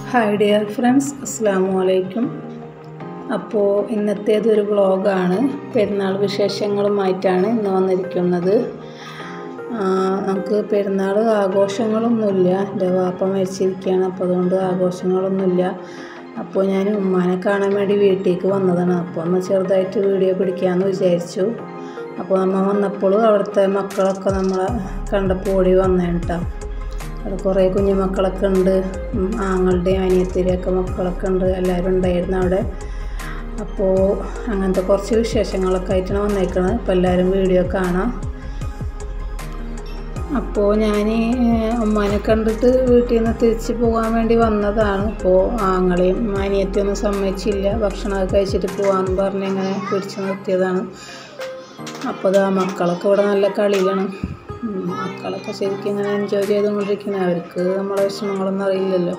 hi dear friends അസ്സാമു അലൈക്കും അപ്പോൾ ഇന്നത്തേതൊരു വ്ളോഗാണ് പെരുന്നാൾ വിശേഷങ്ങളുമായിട്ടാണ് ഇന്ന് വന്നിരിക്കുന്നത് ആ, നമുക്ക് പെരുന്നാൾ ആഘോഷങ്ങളൊന്നുമില്ല എൻ്റെ വാപ്പ മരിച്ചിരിക്കുകയാണ് അപ്പോൾ അതുകൊണ്ട് ആഘോഷങ്ങളൊന്നുമില്ല അപ്പോൾ ഞാൻ ഉമ്മാനെ കാണാൻ വേണ്ടി വീട്ടിലേക്ക് വന്നതാണ് അപ്പോൾ ഒന്ന് ചെറുതായിട്ട് വീഡിയോ പിടിക്കാമെന്ന് വിചാരിച്ചു അപ്പോൾ നമ്മൾ വന്നപ്പോൾ അവിടുത്തെ മക്കളൊക്കെ നമ്മളെ കണ്ടപ്പോൾ ഓടി വന്നേണ് കേട്ടോ അവിടെ കുറേ കുഞ്ഞു മക്കളൊക്കെ ഉണ്ട് ഉം, ആങ്ങളുടെയും അനിയത്തിൻ്റെയൊക്കെ മക്കളൊക്കെ ഉണ്ട് എല്ലാവരും ഉണ്ടായിരുന്നു അവിടെ അപ്പോൾ അങ്ങനത്തെ കുറച്ച് വിശേഷങ്ങളൊക്കെ ആയിട്ടാണ് വന്നേക്കുന്നത് അപ്പോൾ എല്ലാവരും വീഡിയോ കാണാം അപ്പോൾ ഞാൻ ഉമ്മാനെ കണ്ടിട്ട് വീട്ടിൽ നിന്ന് തിരിച്ച് പോകാൻ വേണ്ടി വന്നതാണ് അപ്പോൾ ആങ്ങളെയും അനിയത്തിയൊന്നും സമ്മതിച്ചില്ല ഭക്ഷണമൊക്കെ കഴിച്ചിട്ട് പോകാമെന്ന് പറഞ്ഞ് ഇങ്ങനെ പിടിച്ച് നിർത്തിയതാണ് അപ്പോൾ ദാ മക്കളൊക്കെ ഇവിടെ നല്ല കളിയിലാണ് ഉം, മക്കളൊക്കെ ശരിക്കും ഇങ്ങനെ എൻജോയ് ചെയ്തുകൊണ്ടിരിക്കുന്നത് അവർക്ക് നമ്മളെ വിഷമങ്ങളൊന്നും അറിയില്ലല്ലോ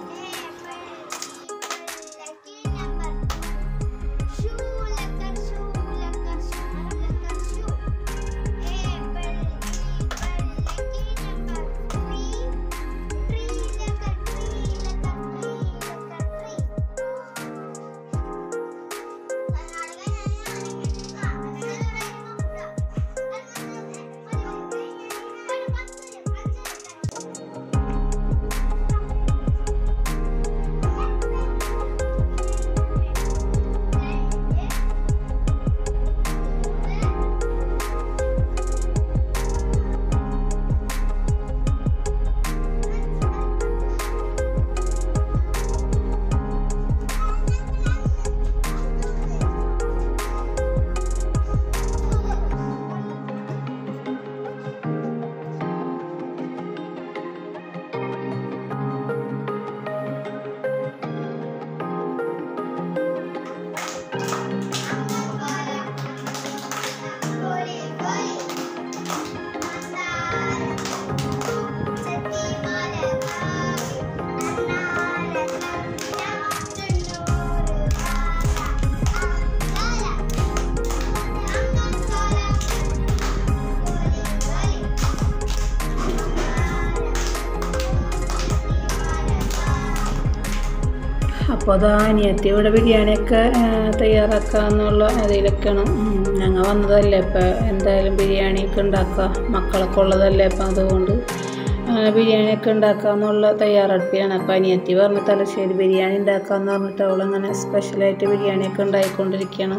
അപ്പോൾ അത് അനിയത്തി ഇവിടെ ബിരിയാണിയൊക്കെ ആ, തയ്യാറാക്കാന്നുള്ള അതിലൊക്കെയാണ് ഉം, ഞങ്ങൾ വന്നതല്ലേ ഇപ്പം എന്തായാലും ബിരിയാണിയൊക്കെ ഉണ്ടാക്കാം മക്കളൊക്കെ ഉള്ളതല്ലേ അപ്പം അതുകൊണ്ട് അങ്ങനെ ബിരിയാണിയൊക്കെ ഉണ്ടാക്കാന്നുള്ള തയ്യാറെടുപ്പിലാണ് അപ്പോൾ അനിയത്തി പറഞ്ഞ് തലശ്ശേരി ബിരിയാണി ഉണ്ടാക്കാമെന്ന് പറഞ്ഞിട്ട് അവളങ്ങനെ സ്പെഷ്യലായിട്ട് ബിരിയാണിയൊക്കെ ഉണ്ടായിക്കൊണ്ടിരിക്കുകയാണ്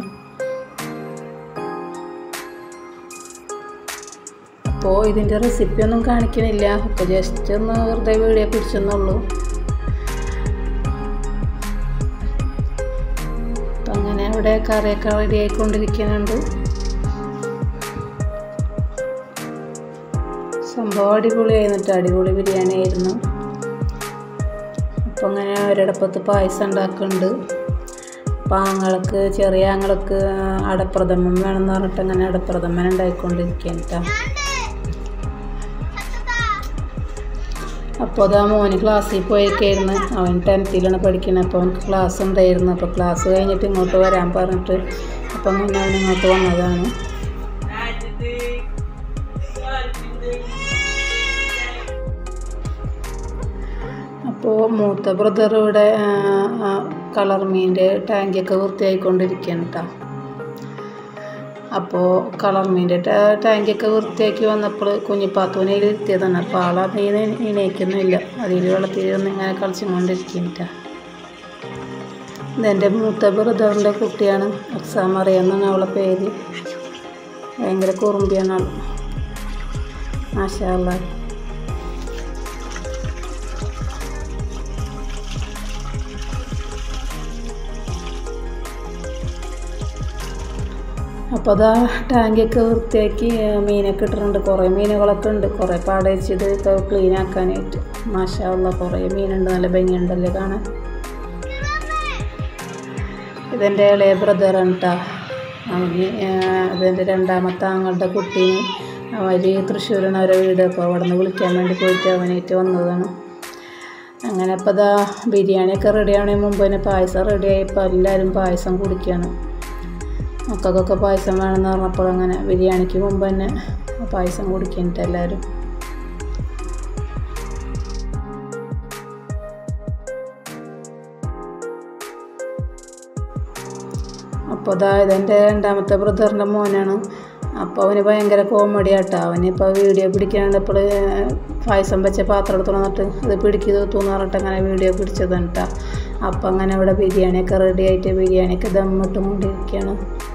അപ്പോൾ ഇതിൻ്റെ റെസിപ്പി ഒന്നും കാണിക്കണില്ല അപ്പോൾ ജസ്റ്റ് ഒന്ന് വെറുതെ വീഡിയോ പിടിച്ചെന്നുള്ളൂ അപ്പം അങ്ങനെ അവിടെ കറിയൊക്കെ റെഡി ആയിക്കൊണ്ടിരിക്കുന്നുണ്ട് സംഭവം അടിപൊളിയായിരുന്നിട്ട് അടിപൊളി ബിരിയാണി ആയിരുന്നു അപ്പം അങ്ങനെ ഒരിടപ്പത്ത് പായസം ഉണ്ടാക്കുന്നുണ്ട് അപ്പം ആങ്ങൾക്ക് ചെറിയ ആങ്ങൾക്ക് അടപ്രഥമൻ വേണമെന്ന് പറഞ്ഞിട്ട് അങ്ങനെ അടപ്രഥമൻ ഉണ്ടായിക്കൊണ്ടിരിക്കുകയാണ് കേട്ടോ അപ്പോൾ അത് ആ മോന് ക്ലാസ്സിൽ പോയേക്കായിരുന്നു അവൻ ടെൻത്തിലാണ് പഠിക്കുന്നത് അപ്പോൾ അവനക്ക് ക്ലാസ് ഉണ്ടായിരുന്നു അപ്പോൾ ക്ലാസ് കഴിഞ്ഞിട്ട് ഇങ്ങോട്ട് വരാൻ പറഞ്ഞിട്ട് അപ്പം പിന്നെ അവൻ ഇങ്ങോട്ട് വന്നതാണ് അപ്പോൾ മൂത്ത ബ്രദർ ഇവിടെ കളർ മീൻ്റെ ടാങ്കിയൊക്കെ വൃത്തിയായിക്കൊണ്ടിരിക്കുകയാണ് കേട്ടോ അപ്പോൾ കളർ മീൻ്റെ ടാങ്കിയൊക്കെ വൃത്തിയാക്കി വന്നപ്പോൾ കുഞ്ഞിപ്പാത്തൂനയിൽ ഇരുത്തിയതാണ് അപ്പോൾ ആളത് ഇണയിക്കുന്നില്ല അതിൽ വെള്ളത്തിൽ ഒന്ന് ഇങ്ങനെ കളിച്ചും കൊണ്ടിരിക്കുന്നില്ല ഇതെൻ്റെ മൂത്ത ബ്രദറിൻ്റെ കുട്ടിയാണ് എക്സാം അറിയാമെന്നാണ് അവളെ പേര് ഭയങ്കര കുറുമ്പിയാണ് ആൾ മാഷാല്ല അപ്പോൾ അതാ ടാങ്കൊക്കെ വൃത്തിയാക്കി ആ, മീനൊക്കെ ഇട്ടിട്ടുണ്ട് കുറേ മീനുകളൊക്കെ ഉണ്ട് കുറേ പാടയിച്ചത് ക്ലീൻ ആക്കാനായിട്ട് മാഷാള്ള കുറേ മീനുണ്ട് നല്ല ഭംഗിയുണ്ടല്ലേ കാണാൻ ഇതെൻ്റെ ഇളയ ബ്രദറാണ് കേട്ടോ അവന് അതെൻ്റെ രണ്ടാമത്തെ ആങ്ങളുടെ കുട്ടി അവർ തൃശ്ശൂരാണ് അവരെ വീട് അപ്പോൾ അവിടെ നിന്ന് വിളിക്കാൻ വേണ്ടി പോയിട്ട് അവനായിട്ട് വന്നതാണ് അങ്ങനെ അപ്പോൾ ഇതാ ബിരിയാണിയൊക്കെ റെഡി ആവണതിന് മുമ്പ് തന്നെ പായസം റെഡി ആയപ്പോൾ എല്ലാവരും പായസം കുടിക്കുകയാണ് മക്കൾക്കൊക്കെ പായസം വേണമെന്ന് പറഞ്ഞപ്പോൾ അങ്ങനെ ബിരിയാണിക്ക് മുമ്പ് തന്നെ പായസം കുടിക്കുന്നുണ്ട് എല്ലാവരും അപ്പോൾ അതായത് എൻ്റെ രണ്ടാമത്തെ ബ്രദറിൻ്റെ മോനാണ് അപ്പോൾ അവന് ഭയങ്കര കോമഡി ആട്ടോ അവനിപ്പോൾ വീഡിയോ പിടിക്കാണ്ട് ഇപ്പോൾ പായസം വെച്ച പാത്രം എടുത്ത് വന്നിട്ട് അത് പിടിക്കുക തൂന്ന് പറഞ്ഞിട്ട് അങ്ങനെ വീഡിയോ പിടിച്ചതാണ് കേട്ടോ അപ്പോൾ അങ്ങനെ ഇവിടെ ബിരിയാണിയൊക്കെ റെഡി ആയിട്ട് ബിരിയാണിയൊക്കെ ദമ്മിട്ടും കൊണ്ടിരിക്കുകയാണ്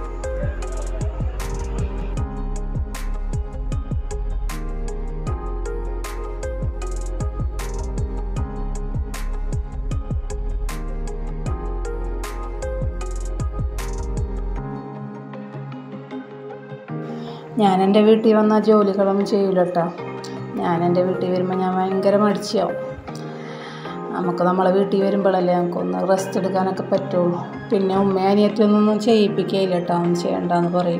ഞാൻ എൻ്റെ വീട്ടിൽ വന്നാൽ ജോലികളൊന്നും ചെയ്യില്ല കേട്ടോ ഞാൻ എൻ്റെ വീട്ടിൽ വരുമ്പോൾ ഞാൻ ഭയങ്കര മടിച്ചാവും നമുക്ക് നമ്മളെ വീട്ടിൽ വരുമ്പോഴല്ലേ നമുക്കൊന്ന് റെസ്റ്റ് എടുക്കാനൊക്കെ പറ്റുള്ളൂ പിന്നെ ഉമ്മ അനിയത്തിയൊന്നും ചെയ്യിപ്പിക്കുകയില്ല കേട്ടോ ഒന്നും ചെയ്യണ്ടെന്ന് പറയും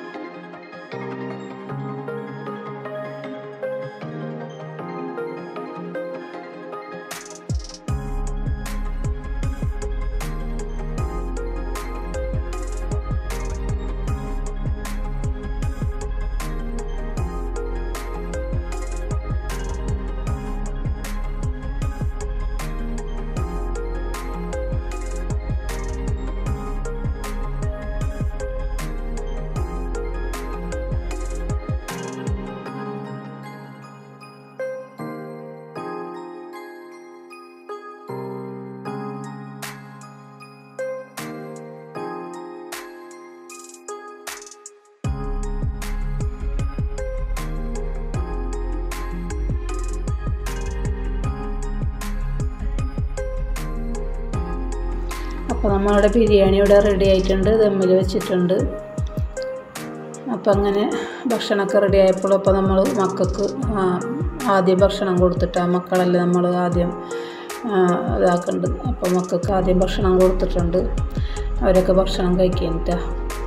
അപ്പോൾ നമ്മളുടെ ബിരിയാണി ഇവിടെ റെഡി ആയിട്ടുണ്ട് ദമ്മിൽ വെച്ചിട്ടുണ്ട് അപ്പോൾ അങ്ങനെ ഭക്ഷണമൊക്കെ റെഡി ആയപ്പോൾ അപ്പോൾ നമ്മൾ മക്കൾക്ക് ആദ്യം ഭക്ഷണം കൊടുത്തിട്ടാണ് മക്കളല്ലേ നമ്മൾ ആദ്യം ഇതാക്കുന്നുണ്ട് അപ്പോൾ മക്കൾക്ക് ആദ്യം ഭക്ഷണം കൊടുത്തിട്ടുണ്ട് അവരൊക്കെ ഭക്ഷണം കഴിക്കാനിട്ടാണ്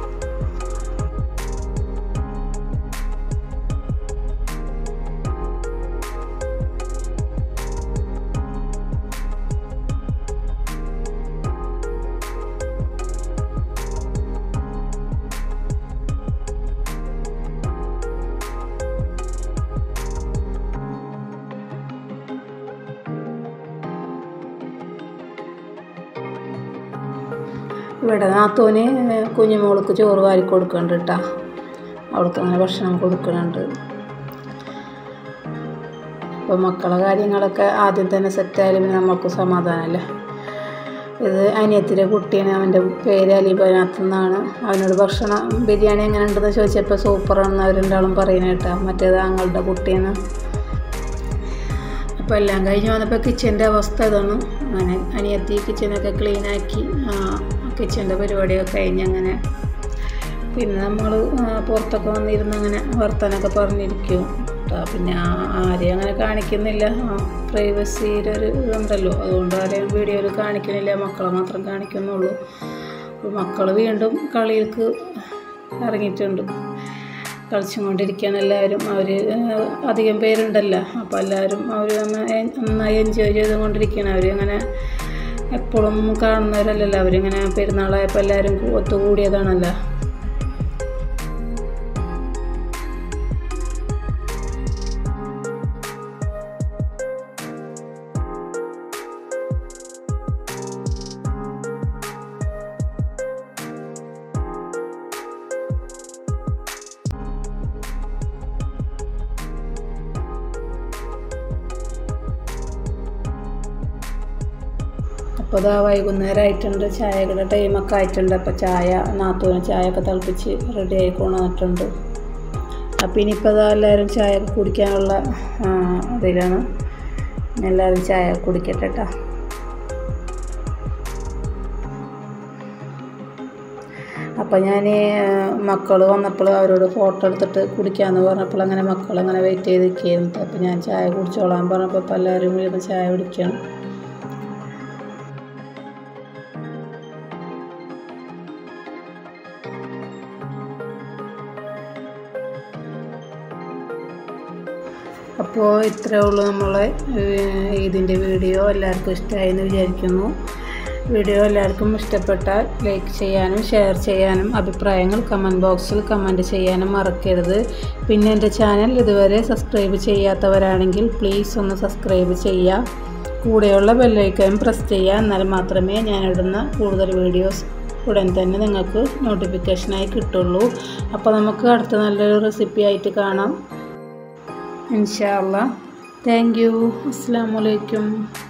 ഇവിടെ നാത്തോന് കുഞ്ഞുമോൾക്ക് ചോറ് വാരി കൊടുക്കുന്നുണ്ട് കേട്ടോ അവൾക്ക് അങ്ങനെ ഭക്ഷണം കൊടുക്കുന്നുണ്ട് അപ്പോൾ മക്കളെ കാര്യങ്ങളൊക്കെ ആദ്യം തന്നെ സെറ്റായാലും പിന്നെ നമുക്ക് സമാധാനമല്ലേ ഇത് അനിയത്തിൻ്റെ കുട്ടിയാണ് അവൻ്റെ പേര് അലിബനകത്തു നിന്നാണ് അവനോട് ഭക്ഷണം ബിരിയാണി എങ്ങനെ ഉണ്ടെന്ന് ചോദിച്ചപ്പോൾ സൂപ്പറാണെന്ന് അവർ രണ്ടാളും പറയുന്നത് കേട്ടോ മറ്റേത് ആങ്ങളുടെ കുട്ടിയാണ് അപ്പോൾ എല്ലാം കഴിഞ്ഞ് വന്നപ്പോൾ കിച്ചൻ്റെ അവസ്ഥ ഇതാണ് അങ്ങനെ അനിയത്തി കിച്ചനൊക്കെ ക്ലീനാക്കി കിച്ചൻ്റെ പരിപാടിയൊക്കെ കഴിഞ്ഞ് അങ്ങനെ പിന്നെ നമ്മൾ പുറത്തൊക്കെ വന്നിരുന്ന് അങ്ങനെ വർത്തനൊക്കെ പറഞ്ഞിരിക്കും പിന്നെ ആരെയും അങ്ങനെ കാണിക്കുന്നില്ല പ്രൈവസിയുടെ ഒരു ഇതുണ്ടല്ലോ അതുകൊണ്ട് ആരെയും വീഡിയോയിൽ കാണിക്കുന്നില്ല മക്കളെ മാത്രം കാണിക്കുന്നുള്ളൂ മക്കൾ വീണ്ടും കളിയിലേക്ക് ഇറങ്ങിയിട്ടുണ്ട് കളിച്ചും കൊണ്ടിരിക്കുകയാണ് എല്ലാവരും അവർ അധികം പേരുണ്ടല്ലോ അപ്പോൾ എല്ലാവരും അവർ നന്നായി എൻജോയ് ചെയ്തുകൊണ്ടിരിക്കുകയാണ് അവർ അങ്ങനെ എപ്പോഴും കാണുന്നവരല്ലല്ലോ അവരിങ്ങനെ പെരുന്നാളായപ്പോൾ എല്ലാവരും ഒത്തുകൂടിയതാണല്ലോ അപ്പോൾ ഇതാ വൈകുന്നേരമായിട്ടുണ്ട് ചായകളുടെ ടൈമൊക്കെ ആയിട്ടുണ്ട് അപ്പോൾ ചായ നാത്തൂന് ചായയൊക്കെ തിളപ്പിച്ച് റെഡി ആയി കൊണ്ടുവന്നിട്ടുണ്ട് അപ്പോൾ ഇനിയിപ്പോൾ ഇതാ എല്ലാവരും ചായ കുടിക്കാനുള്ള ഇതിലാണ് എല്ലാവരും ചായ കുടിക്കട്ടെ കേട്ടോ അപ്പോൾ ഞാൻ മക്കൾ വന്നപ്പോൾ അവരോട് ഫോട്ടോ എടുത്തിട്ട് കുടിക്കാമെന്ന് പറഞ്ഞപ്പോൾ അങ്ങനെ മക്കൾ അങ്ങനെ വെയിറ്റ് ചെയ്ത് നിൽക്കുകയായിരുന്നു അപ്പോൾ ഞാൻ ചായ കുടിച്ചോളാൻ പറഞ്ഞപ്പോൾ ഇപ്പോൾ എല്ലാവരും ഇരുന്ന് ചായ കുടിക്കണം അപ്പോൾ ഇത്രയേ ഉള്ളൂ നമ്മളെ ഇതിൻ്റെ വീഡിയോ എല്ലാവർക്കും ഇഷ്ടമായി എന്ന് വിചാരിക്കുന്നു വീഡിയോ എല്ലാവർക്കും ഇഷ്ടപ്പെട്ടാൽ ലൈക്ക് ചെയ്യാനും ഷെയർ ചെയ്യാനും അഭിപ്രായങ്ങൾ കമൻറ്റ് ബോക്സിൽ കമൻറ്റ് ചെയ്യാനും മറക്കരുത് പിന്നെ എൻ്റെ ചാനൽ ഇതുവരെ സബ്സ്ക്രൈബ് ചെയ്യാത്തവരാണെങ്കിൽ പ്ലീസ് ഒന്ന് സബ്സ്ക്രൈബ് ചെയ്യുക കൂടെയുള്ള ബെല്ലൈക്കനും പ്രസ് ചെയ്യുക എന്നാൽ മാത്രമേ ഞാനിടുന്ന കൂടുതൽ വീഡിയോസ് ഉടൻ തന്നെ നിങ്ങൾക്ക് നോട്ടിഫിക്കേഷനായി കിട്ടുള്ളൂ അപ്പോൾ നമുക്ക് അടുത്ത നല്ലൊരു റെസിപ്പി ആയിട്ട് കാണാം ഇൻഷാ അല്ലാ താങ്ക് യു അസ്സാം വലൈക്കും